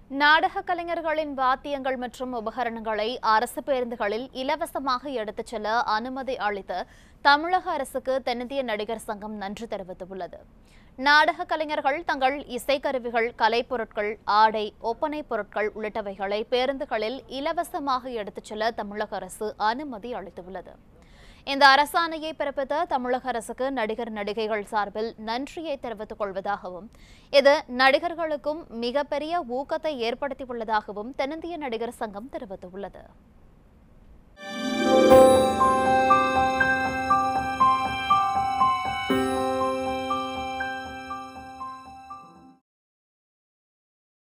நாடக கலைஞர்களின் வாத்தியங்கள் மற்றும் உபகரணங்களை அரசு பேருந்துகளில் இலவசமாக எடுத்துச் செல்ல அனுமதி அளித்து தமிழக அரசுக்கு தென்னிந்திய நடிகர் சங்கம் நன்றி தெரிவித்துள்ளது நாடக கலைஞர்கள் தங்கள் இசைக்கருவிகள் கலைப்பொருட்கள் ஆடை ஒப்பனை பொருட்கள் உள்ளிட்டவைகளை பேருந்துகளில் இலவசமாக எடுத்துச் செல்ல தமிழக அரசு அனுமதி அளித்துள்ளது இந்த அரசாணையை பிறப்பித்த தமிழக அரசுக்கு நடிகர் நடிகைகள் சார்பில் நன்றியை தெரிவித்துக் கொள்வதாகவும் இது நடிகர்களுக்கும் மிகப்பெரிய ஊக்கத்தை ஏற்படுத்தியுள்ளதாகவும் தென்னிந்திய நடிகர் சங்கம் தெரிவித்துள்ளது